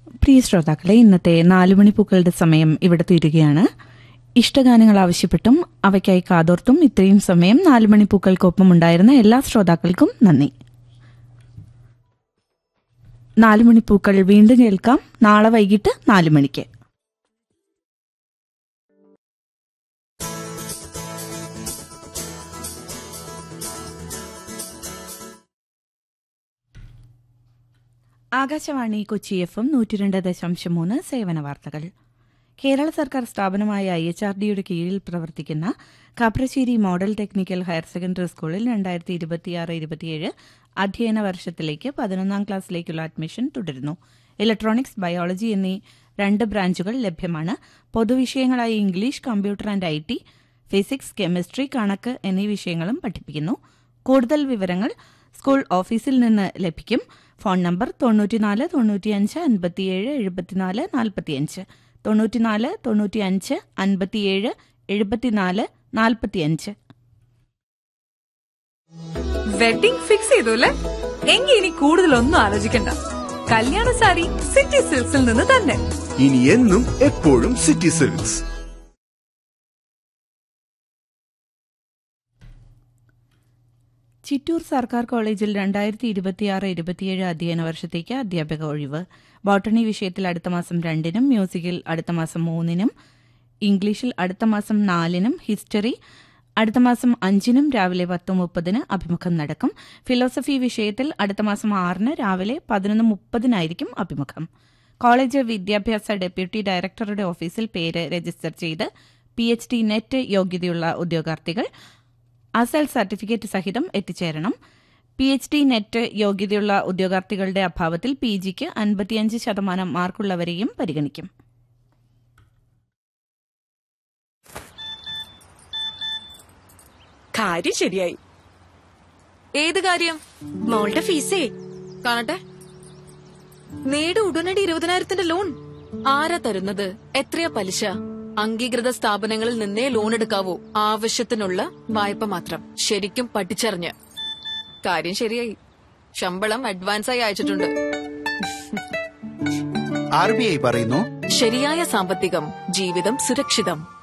പ്രിയ ശ്രോതാക്കളെ ഇന്നത്തെ നാലുമണി പൂക്കളുടെ സമയം ഇവിടെ തീരുകയാണ് ഇഷ്ടഗാനങ്ങൾ ആവശ്യപ്പെട്ടും അവയ്ക്കായി കാതോർത്തും ഇത്രയും സമയം നാലുമണി പൂക്കൾക്കൊപ്പം ഉണ്ടായിരുന്ന എല്ലാ ശ്രോതാക്കൾക്കും നന്ദി നാലുമണി പൂക്കൾ വീണ്ടും കേൾക്കാം നാളെ വൈകിട്ട് നാലു മണിക്ക് ആകാശവാണി കൊച്ചി എഫ് എം നൂറ്റിരണ്ട് ദശാംശം മൂന്ന് സേവന വാർത്തകൾ കേരള സർക്കാർ സ്ഥാപനമായ ഐ എച്ച് ആർ ഡിയുടെ കീഴിൽ പ്രവർത്തിക്കുന്ന Kaprassery model technical higher secondary സ്കൂളിൽ രണ്ടായിരത്തി ഇരുപത്തിയാറ് ഇരുപത്തിയേഴ് അധ്യയന വർഷത്തിലേക്ക് പതിനൊന്നാം ക്ലാസ്സിലേക്കുള്ള അഡ്മിഷൻ തുടരുന്നു ഇലക്ട്രോണിക്സ് ബയോളജി എന്നീ രണ്ട് ബ്രാഞ്ചുകൾ ലഭ്യമാണ് പൊതുവിഷയങ്ങളായ English computer and I T physics chemistry കണക്ക് എന്നീ വിഷയങ്ങളും പഠിപ്പിക്കുന്നു കൂടുതൽ വിവരങ്ങൾ സ്കൂൾ ഓഫീസിൽ നിന്ന് ലഭിക്കും ഫോൺ നമ്പർ തൊണ്ണൂറ്റിനാല് തൊണ്ണൂറ്റിയഞ്ച് അൻപത്തിയേഴ് എഴുപത്തിനാല് നാൽപ്പത്തിയഞ്ച് തൊണ്ണൂറ്റിനാല് തൊണ്ണൂറ്റിയഞ്ച് അൻപത്തിയേഴ് എഴുപത്തിനാല് നാൽപ്പത്തിയഞ്ച് വെഡിംഗ് ഫിക്സ് ചെയ്തു അല്ലേ എങ്കിൽ ഇനി കൂടുതലൊന്നും ആലോചിക്കണ്ട കല്യാണ സാരി സിറ്റി സിൽക്സിൽ നിന്ന് തന്നെ ഇനി എന്നും എപ്പോഴും സിറ്റി സിൽക്സ് ചിറ്റൂർ സർക്കാർ കോളേജിൽ രണ്ടായിരത്തി ഇരുപത്തിയാറ് ഇരുപത്തിയേഴ് അധ്യയന വർഷത്തേക്ക് അധ്യാപക ഒഴിവ് ബോട്ടണി വിഷയത്തിൽ അടുത്ത മാസം രണ്ടിനും മ്യൂസിക്കിൽ അടുത്ത മാസം മൂന്നിനും ഇംഗ്ലീഷിൽ അടുത്ത മാസം നാലിനും ഹിസ്റ്ററി അടുത്ത മാസം അഞ്ചിനും രാവിലെ പത്ത് മുപ്പതിന് അഭിമുഖം നടക്കും ഫിലോസഫി വിഷയത്തിൽ അടുത്ത മാസം ആറിന് രാവിലെ പതിനൊന്ന് മുപ്പതിനായിരിക്കും അഭിമുഖം കോളേജ് വിദ്യാഭ്യാസ ഡെപ്യൂട്ടി ഡയറക്ടറുടെ ഓഫീസിൽ പേര് രജിസ്റ്റർ ചെയ്ത് പി എച്ച് ഡി നെറ്റ് യോഗ്യതയുള്ള ഉദ്യോഗാർത്ഥികൾ അസൽ സർട്ടിഫിക്കറ്റ് സഹിതം എത്തിച്ചേരണം പി എച്ച് ഡി നെറ്റ് യോഗ്യതയുള്ള ഉദ്യോഗാർത്ഥികളുടെ അഭാവത്തിൽ പി ജിക്ക് അൻപത്തിയഞ്ച് ശതമാനം മാർക്കുള്ളവരെയും പരിഗണിക്കും കാര്യം ശരിയായി ഏത് കാര്യം മോളുടെ ഫീസേ കാണട്ടെ നേട് ഉടനടി ഇരുപതിനായിരത്തിന്റെ ലോൺ ആരാ തരുന്നത് എത്രയാ പലിശ അംഗീകൃത സ്ഥാപനങ്ങളിൽ നിന്നേ ലോൺ എടുക്കാവൂ ആവശ്യത്തിനുള്ള വായ്പ മാത്രം ശരിക്കും പഠിച്ചറിഞ്ഞ് കാര്യം ശരിയായി ശമ്പളം അഡ്വാൻസായി അയച്ചിട്ടുണ്ട് ആർ ബി ഐ പറയുന്നു ശരിയായ സാമ്പത്തികം ജീവിതം സുരക്ഷിതം